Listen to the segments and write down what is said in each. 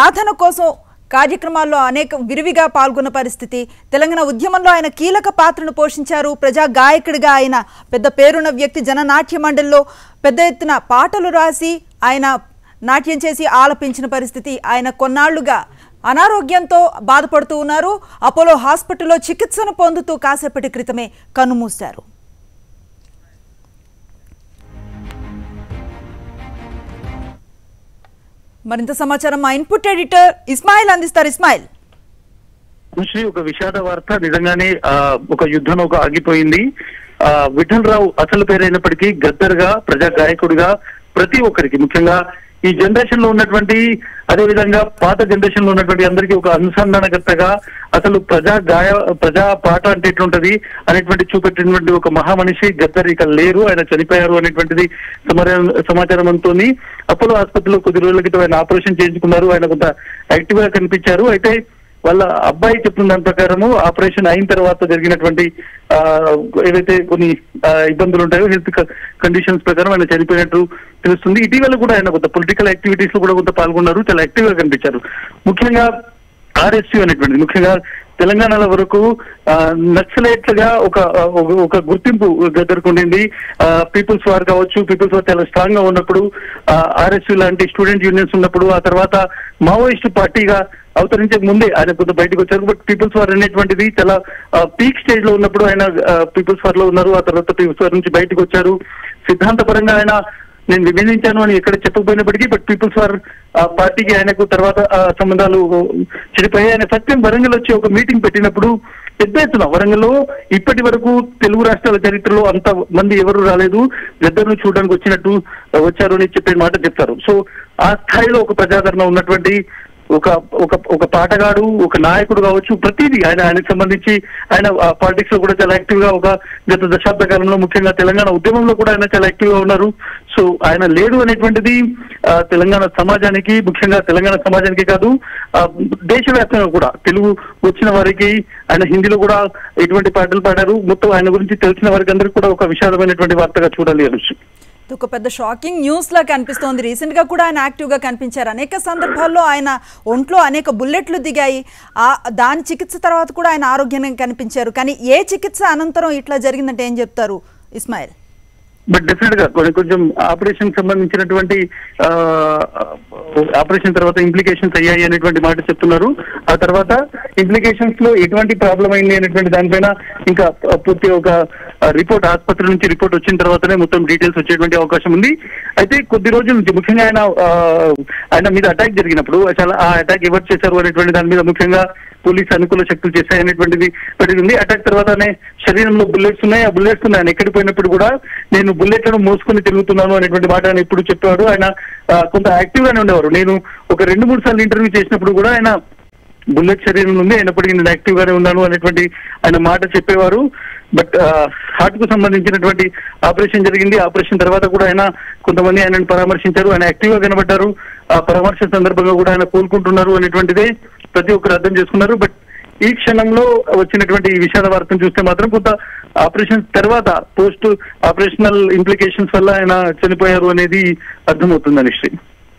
సాధన కోసం కార్యక్రమాల్లో అనేక విరివిగా పాల్గొన్న పరిస్థితి తెలంగాణ ఉద్యమంలో ఆయన కీలక పాత్రను పోషించారు ప్రజా గాయకుడిగా ఆయన పెద్ద పేరున్న వ్యక్తి జననాట్య మండలిలో పెద్ద ఎత్తున పాటలు రాసి ఆయన నాట్యం చేసి ఆలపించిన పరిస్థితి ఆయన కొన్నాళ్లుగా అనారోగ్యంతో బాధపడుతూ ఉన్నారు అపోలో హాస్పిటల్లో చికిత్సను పొందుతూ కాసేపటి క్రితమే కన్నుమూశారు మరింత సమాచారం మా ఇన్పుట్ ఎడిటర్ ఇస్మాయిల్ అందిస్తారు ఇస్మాయిల్ శ్రీ ఒక విషాద వార్త నిజంగానే ఆ, ఒక యుద్ధం ఒక ఆగిపోయింది ఆ, విఠల్ రావు అసలు పేరైనప్పటికీ గద్దర్గా ప్రజా గాయకుడిగా ప్రతి ఒక్కరికి ముఖ్యంగా ఈ జనరేషన్ లో ఉన్నటువంటి అదే విధంగా పాత జనరేషన్ లో ఉన్నటువంటి అందరికీ ఒక అనుసంధానకర్తగా అసలు ప్రజా గాయ ప్రజా పాట అంటే ఎట్లుంటది అనేటువంటి చూపెట్టినటువంటి ఒక మహామనిషి గద్దర్ ఇక లేరు ఆయన చనిపోయారు అనేటువంటిది సమాచారం సమాచారం అందుతోంది అపోలో ఆసుపత్రిలో కొద్ది రోజుల క్రితం ఆయన ఆపరేషన్ చేయించుకున్నారు ఆయన కొంత యాక్టివ్ గా కనిపించారు అయితే వాళ్ళ అబ్బాయి చెప్పిన దాని ప్రకారము ఆపరేషన్ అయిన తర్వాత జరిగినటువంటి ఆ, ఏవైతే కొన్ని ఆ, ఇబ్బందులు ఉంటాయో హెల్త్ కండిషన్స్ ప్రకారం ఆయన చనిపోయినట్టు తెలుస్తుంది ఇటీవల కూడా ఆయన కొంత పొలిటికల్ యాక్టివిటీస్ లో కూడా కొంత పాల్గొన్నారు చాలా యాక్టివ్ గా కనిపించారు ముఖ్యంగా ఆర్ఎస్యూ అనేటువంటిది ముఖ్యంగా తెలంగాణలో వరకు ఆ, నక్సలైట్లుగా ఒక ఒక- ఒక గుర్తింపు గద్దరికి ఉండింది పీపుల్స్ వార్ కావచ్చు పీపుల్స్ వార్ చాలా స్ట్రాంగ్ గా ఉన్నప్పుడు ఆర్ఎస్యూ లాంటి స్టూడెంట్ యూనియన్స్ ఉన్నప్పుడు ఆ తర్వాత మావోయిస్ట్ పార్టీగా అవతరించే ముందే ఆయన కొంత బయటకు వచ్చారు బట్ పీపుల్స్ వార్ అనేటువంటిది చాలా పీక్ స్టేజ్ లో ఉన్నప్పుడు ఆయన పీపుల్స్ వార్ లో ఉన్నారు ఆ తర్వాత పీపుల్స్ వార్ నుంచి బయటకు వచ్చారు సిద్ధాంతపరంగా ఆయన నేను విభజించాను అని ఎక్కడ చెప్పకపోయినప్పటికీ బట్ పీపుల్స్ వార్ పార్టీకి ఆయనకు తర్వాత ఆ సంబంధాలు చెడిపోయాయి ఆయన ఫస్ట్ టైం వరంగల్ వచ్చి ఒక మీటింగ్ పెట్టినప్పుడు పెద్ద ఎత్తున వరంగల్లో ఇప్పటి వరకు తెలుగు రాష్ట్రాల చరిత్రలో అంత మంది ఎవరు రాలేదు గద్దర్ను చూడడానికి వచ్చినట్టు వచ్చారు అని చెప్పే మాట చెప్తారు సో ఆ స్థాయిలో ఒక ప్రజాదరణ ఉన్నటువంటి ఒక ఒక ఒక పాటగాడు ఒక నాయకుడు కావచ్చు ప్రతిదీ ఆయన ఆయనకు సంబంధించి ఆయన పాలిటిక్స్ లో కూడా చాలా యాక్టివ్ గా ఒక గత దశాబ్ద కాలంలో ముఖ్యంగా తెలంగాణ ఉద్యమంలో కూడా ఆయన చాలా యాక్టివ్ గా ఉన్నారు సో ఆయన లేడు అనేటువంటిది ఆ, తెలంగాణ సమాజానికి ముఖ్యంగా తెలంగాణ సమాజానికి కాదు ఆ, దేశవ్యాప్తంగా కూడా తెలుగు వచ్చిన వారికి ఆయన హిందీలో కూడా ఎటువంటి పాటలు పాడారు మొత్తం ఆయన గురించి తెలిసిన వారికి అందరికీ కూడా ఒక విషాదమైనటువంటి వార్తగా చూడాలి అనొచ్చు ఇది ఒక పెద్ద షాకింగ్ న్యూస్ లా కనిపిస్తోంది రీసెంట్ గా కూడా ఆయన యాక్టివ్ గా కనిపించారు అనేక సందర్భాల్లో ఆయన ఒంట్లో అనేక బుల్లెట్లు దిగాయి ఆ దాని చికిత్స తర్వాత కూడా ఆయన ఆరోగ్యంగా కనిపించారు కానీ ఏ చికిత్స అనంతరం ఇట్లా జరిగిందంటే ఏం చెప్తారు ఇస్మాయిల్ బట్ డెఫినెట్ గా కొన్ని కొంచెం ఆపరేషన్ సంబంధించినటువంటి ఆ, ఆపరేషన్ తర్వాత ఇంప్లికేషన్స్ అయ్యాయి అనేటువంటి మాట చెప్తున్నారు ఆ తర్వాత ఇంప్లికేషన్స్ లో ఎటువంటి ప్రాబ్లం అయింది అనేటువంటి దానిపైన ఇంకా పూర్తి ఒక రిపోర్ట్ ఆసుపత్రి నుంచి రిపోర్ట్ వచ్చిన తర్వాతనే మొత్తం డీటెయిల్స్ వచ్చేటువంటి అవకాశం ఉంది అయితే కొద్ది రోజుల నుంచి ముఖ్యంగా ఆయన ఆ, ఆయన మీద అటాక్ జరిగినప్పుడు చాలా ఆ అటాక్ ఎవరు చేశారు అనేటువంటి దాని మీద ముఖ్యంగా పోలీస్ అనుకూల శక్తులు చేశాయి అనేటువంటిది పెట్టింది అటాక్ తర్వాతనే శరీరంలో బుల్లెట్స్ ఉన్నాయి ఆ బుల్లెట్స్ ఉన్నాయి ఆయన ఎక్కడికి పోయినప్పుడు కూడా నేను బుల్లెట్లను మోసుకొని తిరుగుతున్నాను అనేటువంటి మాట ఆయన ఎప్పుడు చెప్పేవాడు ఆయన ఆ, కొంత యాక్టివ్ గానే ఉండేవారు నేను ఒక రెండు మూడు సార్లు ఇంటర్వ్యూ చేసినప్పుడు కూడా ఆయన బుల్లెట్ శరీరం ఉంది అయినప్పటికీ నేను యాక్టివ్ గానే ఉన్నాను అనేటువంటి ఆయన మాట చెప్పేవారు బట్ హార్ట్ కు సంబంధించినటువంటి ఆపరేషన్ జరిగింది ఆపరేషన్ తర్వాత కూడా ఆయన కొంతమంది ఆయనను పరామర్శించారు ఆయన యాక్టివ్ గా కనబడ్డారు ఆ పరామర్శ సందర్భంగా కూడా ఆయన కోలుకుంటున్నారు అనేటువంటిదే ప్రతి ఒక్కరు అర్థం చేసుకున్నారు బట్ ఈ క్షణంలో వచ్చినటువంటి ఈ విషాద వార్తను చూస్తే మాత్రం కొంత ఆపరేషన్ తర్వాత పోస్ట్ ఆపరేషనల్ ఇంప్లికేషన్స్ వల్ల ఆయన చనిపోయారు అనేది అర్థమవుతుంది Sri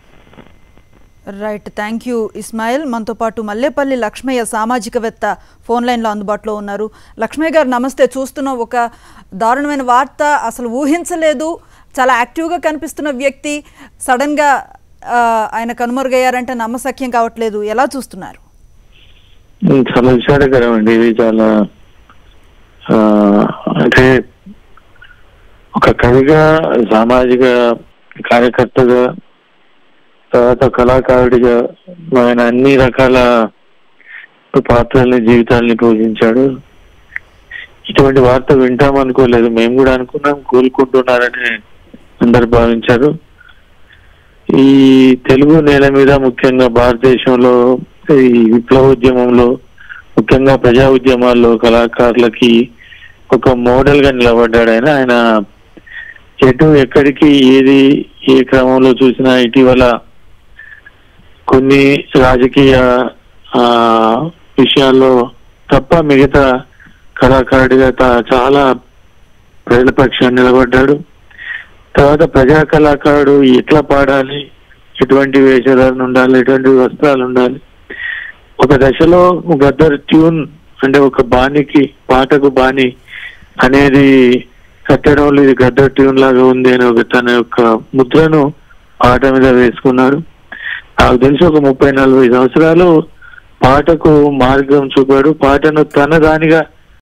right thank you Ismail మనతో పాటు మల్లేపల్లి లక్ష్మయ్య సామాజికవేత్త ఫోన్ లైన్లో అందుబాటులో ఉన్నారు లక్ష్మయ్య గారు నమస్తే చూస్తున్న ఒక దారుణమైన వార్త అసలు ఊహించలేదు చాలా యాక్టివ్గా కనిపిస్తున్న వ్యక్తి సడన్గా ఆ, ఆయన కనుమరుగయ్యారంటే నమ్మశక్యం కావట్లేదు ఎలా చూస్తున్నారు చాలా విషాదకరం అండి ఇది చాలా ఆ, అంటే ఒక కవిగా సామాజిక కార్యకర్తగా తర్వాత కళాకారుడిగా ఆయన అన్ని రకాల పాత్రల్ని జీవితాల్ని పోషించాడు ఇటువంటి వార్త వింటాం అనుకోలేదు మేము కూడా అనుకున్నాం కోలుకుంటున్నారని అందరు భావించారు ఈ తెలుగు నేల మీద ముఖ్యంగా భారతదేశంలో ఈ విప్లవోద్యమంలో ముఖ్యంగా ప్రజా ఉద్యమాల్లో కళాకారులకి ఒక మోడల్ గా నిలబడ్డాడు ఆయన ఆయన ఎటు ఎక్కడికి ఏది ఏ క్రమంలో చూసినా ఇటీవల కొన్ని రాజకీయ ఆ, విషయాల్లో తప్ప మిగతా కళాకారుడిగా తా- చాలా ప్రజల పక్షాన్ని నిలబడ్డాడు తర్వాత ప్రజా కళాకారుడు ఎట్లా పాడాలి ఎటువంటి వేషధారణ ఉండాలి ఎటువంటి వస్త్రాలు ఉండాలి ఒక దశలో గద్దర్ ట్యూన్ అంటే ఒక బాణికి పాటకు బాణి అనేది కట్టడంలో ఇది గద్దర్ ట్యూన్ లాగా ఉంది అని ఒక తన యొక్క ముద్రను పాట మీద వేసుకున్నాడు నాకు తెలిసి ఒక ముప్పై నలభై సంవత్సరాలు పాటకు మార్గం చూపాడు పాటను తన దానిగా